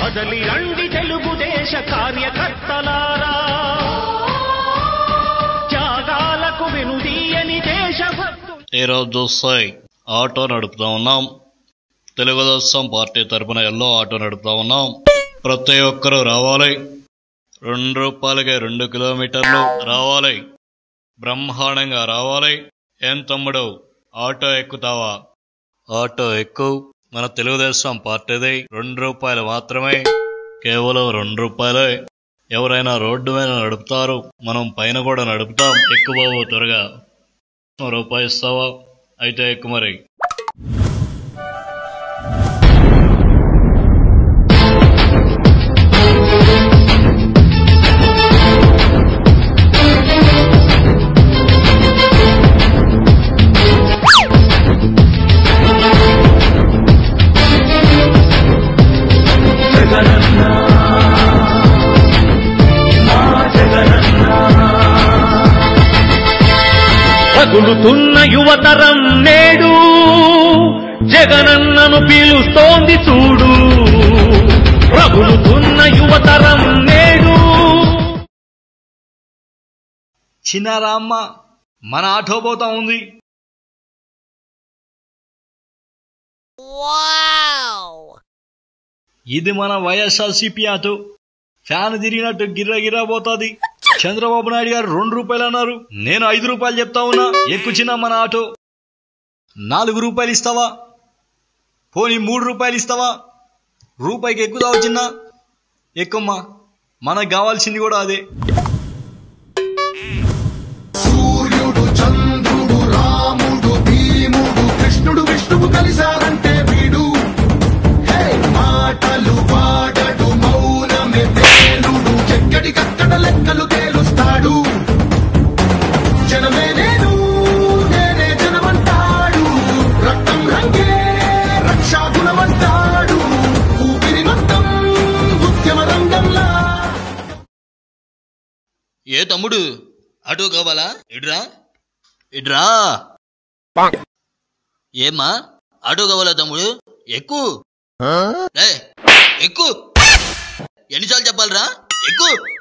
కదలి రండి తెలుగుదేశ కార్యకర్తలారా త్యాగాలకు వెనుదీయని దేశభక్తు ఈరోజు చూస్తే ఆటో నడుపుతా ఉన్నాం తెలుగుదేశం పార్టీ తరపున ఎల్లో ఆటో నడుపుతా ఉన్నాం ప్రతి ఒక్కరూ రావాలి రెండు రూపాయలకి రెండు కిలోమీటర్లు రావాలి బ్రహ్మాండంగా రావాలి ఏం తమ్ముడు ఆటో ఎక్కుతావా ఆటో ఎక్కు మన తెలుగుదేశం పార్టీది రెండు రూపాయలు మాత్రమే కేవలం రెండు రూపాయలే ఎవరైనా రోడ్డు మీద నడుపుతారు మనం పైన కూడా నడుపుతాం ఎక్కువ త్వరగా రూపాయి ఇస్తావా అయితే ఎక్కువ మరి రగులుతున్న యువతరం నేడు జగనన్నను పీలుస్తోంది చూడు రగులుతున్న యువతరం నేడు చిన్నారామ్మ మన ఆటో పోతా ఉంది ఇది మన వైఎస్ఆర్సీపీ ఆటో ఫ్యాన్ తిరిగినట్టు గిర్ర గిర్ర పోతుంది చంద్రబాబు నాయుడు గారు రెండు రూపాయలు అన్నారు నేను ఐదు రూపాయలు చెప్తా ఉన్నా ఎక్కువ చిన్న మన ఆటో నాలుగు రూపాయలు ఇస్తావా పోనీ మూడు రూపాయలు ఇస్తావా రూపాయికి ఎక్కుతావు చిన్న ఎక్కుమ్మా మనకు కావాల్సింది కూడా అదే సూర్యుడు చంద్రుడు రాముడు భీముడు కృష్ణుడు విష్ణువు కలిశారంటే వీడు హే! మాటలు వాడడు మౌనమే పేలుడు ఎక్కడికక్కడ లెక్కలు తేలుస్తాడు జనమే నేను నేనే జనమంటాడు రక్తం రంగే రక్షాగుణమంటాడు ఊపిరి మొత్తం ఉద్యమ రంగంలా ఏ తమ్ముడు ఆటో కావాలా ఇడ్రా ఇడ్రా ఏమ్మా ఆటో కావాలా తమ్ముడు ఎక్కు ఏ, ఎక్కు ఎన్నిసార్లు చెప్పాలరా ఎక్కు